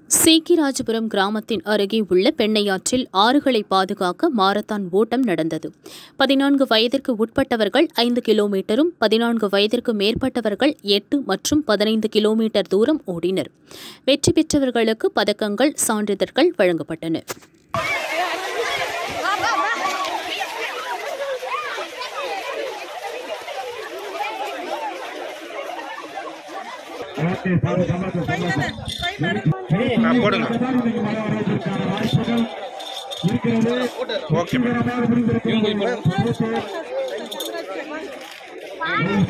சீக்கிராஜபுரம் கிராமத்தின் அருகே உள்ள பெண்ணையாற்றில் ஆறுகளை பாதுகாக்க மாரத்தான் ஓட்டம் நடந்தது பதினான்கு வயதிற்கு உட்பட்டவர்கள் ஐந்து கிலோமீட்டரும் பதினான்கு வயதிற்கு மேற்பட்டவர்கள் எட்டு மற்றும் பதினைந்து கிலோமீட்டர் தூரம் ஓடினர் வெற்றி பெற்றவர்களுக்கு பதக்கங்கள் சான்றிதழ்கள் வழங்கப்பட்டன ஓகே சார் சந்தோஷம் சந்தோஷம் ஆ, போடுங்க இருக்கிறது ஓகே மேடம் புரிந்திருக்கிறது